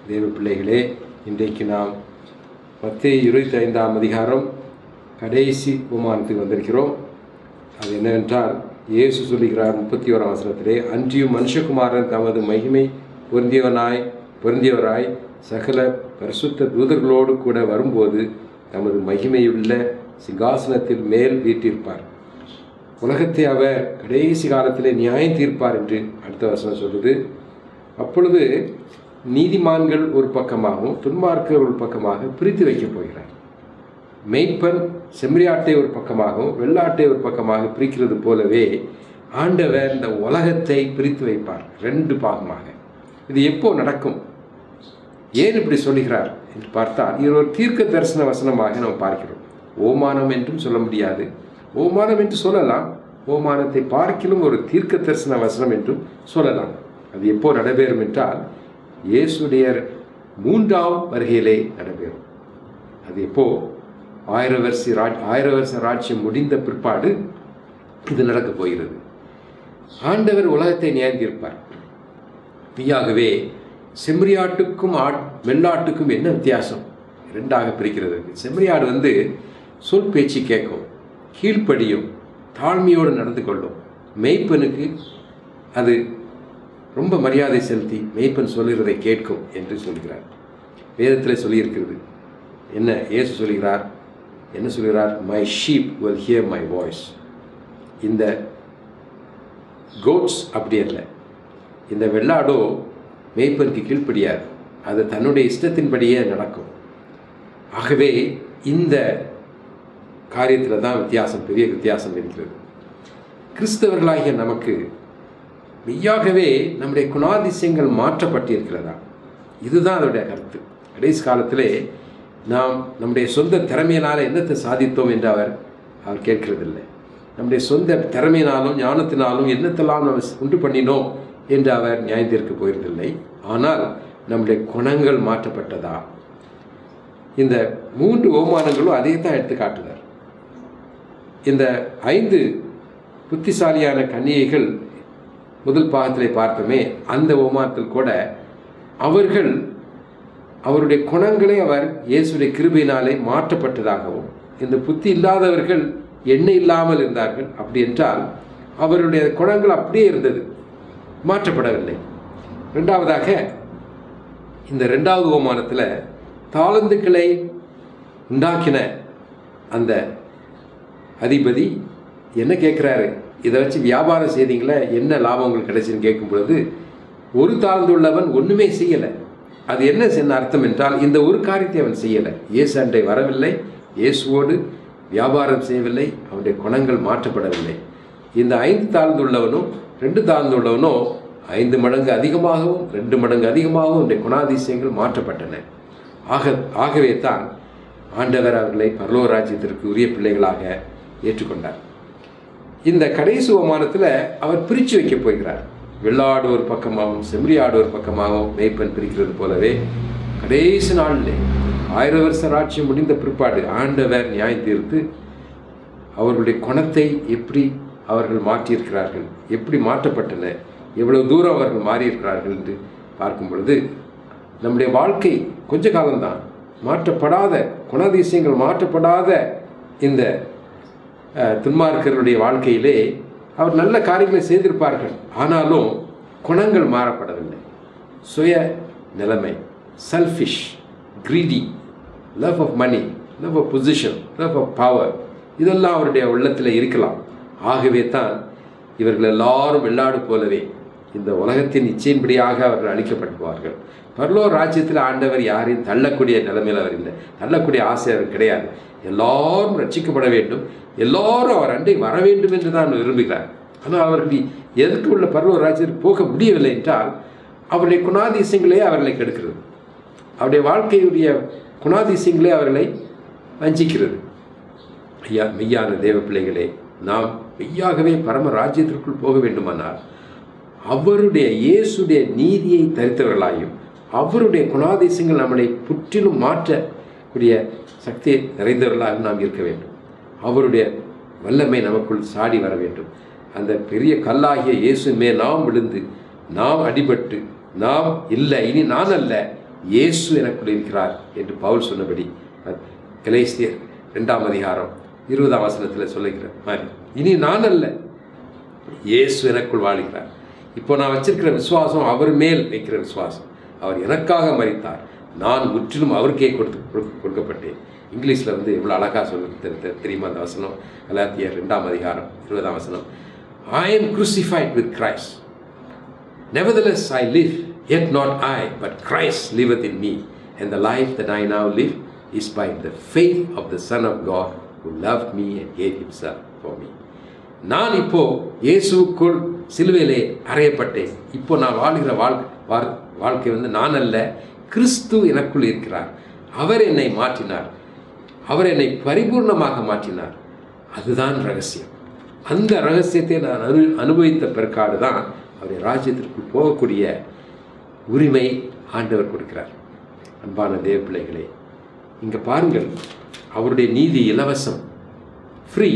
தேவ பிள்ளைகளே இன்றைக்கு நாம் மத்திய இருபத்தி ஐந்தாம் அதிகாரம் கடைசி உமானத்துக்கு வந்திருக்கிறோம் அது என்னவென்றால் இயேசு சொல்லுகிறார் முப்பத்தி ஓராம் வசனத்திலே அன்றியும் மனுஷகுமாரன் தமது மகிமை பொருந்தியவனாய் பொருந்தியவராய் சகல பரிசுத்த தூதர்களோடு கூட வரும்போது தமது மகிமையுள்ள சிங்காசனத்தில் மேல் வீட்டிருப்பார் உலகத்தை அவர் கடைசி காலத்திலே நியாயம் தீர்ப்பார் என்று அடுத்த வசனம் சொல்லுது அப்பொழுது நீதிமான்கள் ஒரு பக்கமாகவும் துன்மார்க்கர் ஒரு பக்கமாக பிரித்து வைக்கப் போகிறார் மெய்ப்பன் செம்மறியாட்டை ஒரு பக்கமாகவும் வெள்ளாட்டை ஒரு பக்கமாக பிரிக்கிறது போலவே ஆண்டவர் இந்த உலகத்தை பிரித்து வைப்பார் ரெண்டு பாகமாக இது எப்போ நடக்கும் ஏன் இப்படி சொல்லுகிறார் என்று பார்த்தால் இது ஒரு தீர்க்க தரிசன வசனமாக நாம் பார்க்கிறோம் ஓமானம் என்றும் சொல்ல முடியாது ஓமானம் என்று சொல்லலாம் ஓமானத்தை பார்க்கிலும் ஒரு தீர்க்க தரிசன வசனம் என்றும் சொல்லலாம் அது எப்போ நடைபெறும் என்றால் இயேசுடைய மூன்றாம் வருகையிலே நடைபெறும் அது எப்போ ஆயிரம் வருஷ ராஜ் ஆயிரம் வருஷ ராஜ்யம் முடிந்த பிற்பாடு இது நடக்கப் போகிறது ஆண்டவர் உலகத்தை நியாயந்திருப்பார் மெய்யாகவே செம்மறியாட்டுக்கும் ஆட் வெள்ளாட்டுக்கும் என்ன வித்தியாசம் ரெண்டாக பிரிக்கிறது செம்மறியாடு வந்து சொல் பேச்சு கேட்கும் கீழ்ப்படியும் தாழ்மையோடு நடந்து கொள்ளும் மெய்ப்பனுக்கு அது ரொம்ப மரியாதை செலுத்தி மெய்ப்பன் சொல்லுகிறதை கேட்கும் என்று சொல்கிறார் வேதத்தில் சொல்லியிருக்கிறது என்ன இயேசு சொல்கிறார் என்ன சொல்கிறார் my sheep will hear my voice இந்த கோட்ஸ் அப்படி அல்ல இந்த வெள்ளாடோ மேய்ப்பனுக்கு கீழ்ப்படியாது அது தன்னுடைய இஷ்டத்தின்படியே நடக்கும் ஆகவே இந்த காரியத்தில் தான் வித்தியாசம் பெரிய வித்தியாசம் இருக்கிறது கிறிஸ்தவர்களாகிய நமக்கு மெய்யாகவே நம்முடைய குணாதிசயங்கள் மாற்றப்பட்டிருக்கிறதா இதுதான் அதோடைய கருத்து கடைசி காலத்திலே நாம் நம்முடைய சொந்த திறமையினால் என்னத்தை சாதித்தோம் என்று அவர் அவர் கேட்கிறதில்லை நம்முடைய சொந்த திறமையினாலும் ஞானத்தினாலும் என்னத்தெல்லாம் நம்ம உண்டு பண்ணினோம் என்று அவர் நியாயத்திற்கு போயிருந்தில்லை ஆனால் நம்முடைய குணங்கள் மாற்றப்பட்டதா இந்த மூன்று ஓமானங்களும் அதே தான் எடுத்து காட்டுகிறார் இந்த ஐந்து புத்திசாலியான கன்னிகைகள் முதல் பாகத்திலே பார்த்தோமே அந்த ஓமானத்தில் கூட அவர்கள் அவருடைய குணங்களை அவர் இயேசுடைய கிருபையினாலே மாற்றப்பட்டதாகவும் இந்த புத்தி இல்லாதவர்கள் எண்ணெய் இல்லாமல் இருந்தார்கள் அப்படி என்றால் அவருடைய குணங்கள் அப்படியே இருந்தது மாற்றப்படவில்லை ரெண்டாவதாக இந்த ரெண்டாவது ஓமானத்தில் தாளந்துக்களை உண்டாக்கின அந்த அதிபதி என்ன கேட்குறாரு இதை வச்சு வியாபாரம் செய்தீங்களே என்ன லாபம் உங்களுக்கு கிடைச்சுன்னு கேட்கும் பொழுது ஒரு தாழ்ந்துள்ளவன் ஒன்றுமே செய்யலை அது என்ன என்ன அர்த்தம் என்றால் இந்த ஒரு காரியத்தை அவன் செய்யலை இயேசு அண்டை வரவில்லை இயேசுவோடு வியாபாரம் செய்யவில்லை அவனுடைய குணங்கள் மாற்றப்படவில்லை இந்த ஐந்து தாழ்ந்துள்ளவனும் ரெண்டு தாழ்ந்துள்ளவனோ ஐந்து மடங்கு அதிகமாகவும் ரெண்டு மடங்கு அதிகமாகவும் அவனுடைய குணாதிசயங்கள் மாற்றப்பட்டன ஆக ஆகவே தான் ஆண்டவர் அவர்களை பரலோக ராஜ்யத்திற்கு உரிய பிள்ளைகளாக ஏற்றுக்கொண்டார் இந்த கடைசி ஓமானத்தில் அவர் பிரித்து வைக்க போகிறார் வெள்ளாடு ஒரு பக்கமாகவும் செம்மறியாடு ஒரு பக்கமாகவும் மேய்ப்பன் பிரிக்கிறது போலவே கடைசி நாளில் ஆயிரம் வருஷ ராட்சியம் முடிந்த பிற்பாடு ஆண்டவர் நியாயம் தீர்த்து அவர்களுடைய குணத்தை எப்படி அவர்கள் மாற்றியிருக்கிறார்கள் எப்படி மாற்றப்பட்டன எவ்வளவு தூரம் அவர்கள் மாறியிருக்கிறார்கள் என்று பார்க்கும் பொழுது நம்முடைய வாழ்க்கை கொஞ்ச காலம்தான் மாற்றப்படாத குணாதிசயங்கள் மாற்றப்படாத இந்த அஹ், துன்மார்க்கருடைய வாழ்க்கையிலே அவர் நல்ல காரியங்களை செய்திருப்பார்கள் ஆனாலும் குணங்கள் மாறப்படவில்லை சுய நிலைமை selfish greedy love of money love of position love of power இதெல்லாம் அவருடைய உள்ளத்தில் இருக்கலாம் ஆகவே தான் இவர்கள் எல்லாரும் வெள்ளாடு போலவே இந்த உலகத்தின் இச்சையின்படியாக அவர்கள் அழிக்கப்படுவார்கள் பரலோர் ராஜ்யத்தில் ஆண்டவர் யாரையும் தள்ளக்கூடிய நிலைமையில் அவர் இல்லை தள்ளக்கூடிய ஆசை அவர் கிடையாது எல்லாரும் ரட்சிக்கப்பட வேண்டும் எல்லாரும் அவர் அண்டை வர வேண்டும் என்று தான் விரும்புகிறார் ஆனால் அவர்கள் எதற்கு உள்ள பரலோர் ராஜ்யத்தில் போக முடியவில்லை என்றால் அவருடைய குணாதிசயங்களே அவர்களை கெடுக்கிறது அவருடைய வாழ்க்கையுடைய குணாதிசயங்களே அவர்களை வஞ்சிக்கிறது ஐயா மெய்யான தேவ பிள்ளைகளே நாம் மெய்யாகவே பரம ராஜ்யத்திற்குள் போக வேண்டுமானால் அவருடைய இயேசுடைய நீதியை தரித்தவர்களாயும் அவருடைய குணாதிசயங்கள் நம்மளை புற்றிலும் மாற்றக்கூடிய சக்தியை நிறைந்தவர்களாக நாம் இருக்க வேண்டும் அவருடைய வல்லமை நமக்குள் சாடி வர வேண்டும் அந்த பெரிய கல்லாகிய இயேசு மேல் நாம் விழுந்து நாம் அடிபட்டு நாம் இல்லை இனி நான் அல்ல இயேசு எனக்குள் இருக்கிறார் என்று பவுல் சொன்னபடி கலேசியர் ரெண்டாம் அதிகாரம் இருபதாம் வசனத்தில் சொல்லுகிற மாதிரி இனி நான் அல்ல இயேசு எனக்குள் வாழ்கிறார் இப்போ நான் வச்சிருக்கிற விசுவாசம் அவர் மேல் வைக்கிற விசுவாசம் அவர் எனக்காக மறித்தார் நான் முற்றிலும் அவருக்கே கொடுத்து கொடு- கொடுக்கப்பட்டேன் இங்கிலீஷில் வந்து எவ்வளோ அழகாக சொல்லு தெ- தெ- தெரியுமா அந்த வசனம் கலாத்தியர் ரெண்டாம் அதிகாரம் இருபதாம் வசனம் I am crucified with Christ Nevertheless, I live, yet not I, but Christ liveth in me. And the life that I now live is by the faith of the Son of God who loved me and gave himself for me. நான் இப்போ இயேசுக்குள் சிலுவையிலே அறையப்பட்டேன் இப்போ நான் வாழ்கிற வாழ் வாழ்- வாழ்க்கை வந்து நான் அல்ல கிறிஸ்து எனக்குள் இருக்கிறார் அவர் என்னை மாற்றினார் அவர் என்னை பரிபூர்ணமாக மாற்றினார் அதுதான் ரகசியம் அந்த ரகசியத்தை நான் அனு அனுபவித்த பிற்காடு தான் அவருடைய ராஜ்யத்திற்குள் போகக்கூடிய உரிமை ஆண்டவர் கொடுக்கிறார் அன்பான தேவ பிள்ளைகளே இங்கே பாருங்கள் அவருடைய நீதி இலவசம் ஃப்ரீ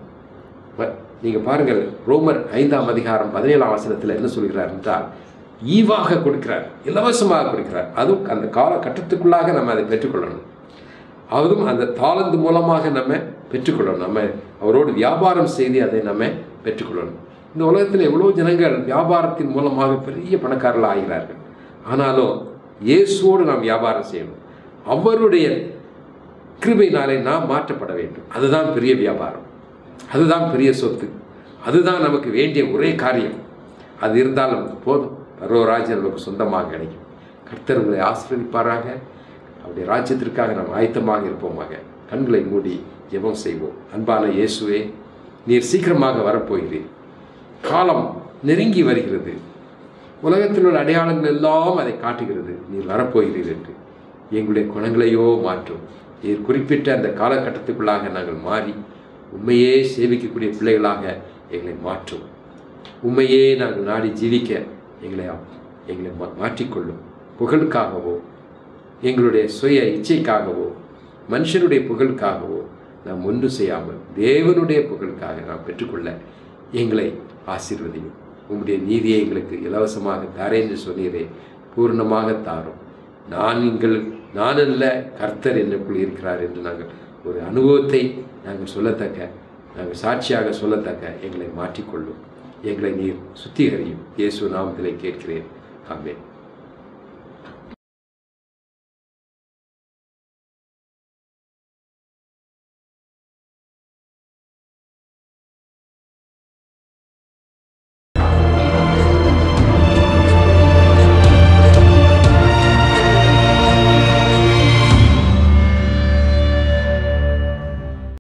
நீங்கள் பாருங்கள் ரோமர் ஐந்தாம் அதிகாரம் பதினேழாம் வசனத்தில் என்ன சொல்கிறார் என்றால் ஈவாக கொடுக்கிறார் இலவசமாக கொடுக்கிறார் அதுவும் அந்த காலகட்டத்துக்குள்ளாக நம்ம அதை பெற்றுக்கொள்ளணும் அதுவும் அந்த தாளந்து மூலமாக நம்ம பெற்றுக்கொள்ளணும் நம்ம அவரோடு வியாபாரம் செய்து அதை நம்ம பெற்றுக்கொள்ளணும் இந்த உலகத்தில் எவ்வளோ ஜனங்கள் வியாபாரத்தின் மூலமாக பெரிய பணக்காரர்கள் ஆகிறார்கள் ஆனாலும் இயேசுவோடு நாம் வியாபாரம் செய்யணும் அவருடைய கிருபையினாலே நாம் மாற்றப்பட வேண்டும் அதுதான் பெரிய வியாபாரம் அதுதான் பெரிய சொத்து அதுதான் நமக்கு வேண்டிய ஒரே காரியம் அது இருந்தால் நமக்கு போதும் பரவராஜ்யம் நமக்கு சொந்தமாக கிடைக்கும் கர்த்தர் உங்களை ஆசீர்வதிப்பாராக அவருடைய ராஜ்யத்திற்காக நாம் ஆயத்தமாக இருப்போமாக கண்களை மூடி ஜெபம் செய்வோம் அன்பான இயேசுவே நீர் சீக்கிரமாக வரப்போகிறீர் காலம் நெருங்கி வருகிறது உலகத்தில் உள்ள அடையாளங்கள் எல்லாம் அதை காட்டுகிறது நீர் வரப்போகிறீர் என்று எங்களுடைய குணங்களையோ மாற்றும் நீர் குறிப்பிட்ட அந்த காலகட்டத்துக்குள்ளாக நாங்கள் மாறி உண்மையே சேவிக்கக்கூடிய பிள்ளைகளாக எங்களை மாற்றும் உண்மையே நாங்கள் நாடி ஜீவிக்க எங்களை எங்களை மா- மாற்றிக்கொள்ளும் புகழுக்காகவோ எங்களுடைய சுய இச்சைக்காகவோ மனுஷனுடைய புகழுக்காகவோ நாம் ஒன்று செய்யாமல் தேவனுடைய புகழுக்காக நாம் பெற்றுக்கொள்ள எங்களை ஆசீர்வதியும் உம்முடைய நீதியை எங்களுக்கு இலவசமாக தாரேன் என்று சொன்னீரே பூர்ணமாக தாரும் நான் எங்கள் நான் அல்ல கர்த்தர் என்னுக்குள் இருக்கிறார் என்று நாங்கள் ஒரு அனுபவத்தை நாங்கள் சொல்லத்தக்க நாங்கள் சாட்சியாக சொல்லத்தக்க எங்களை மாற்றிக்கொள்ளும் எங்களை நீர் சுத்திகரியும் இயேசு நாமத்திலே கேட்கிறேன் ஆமென்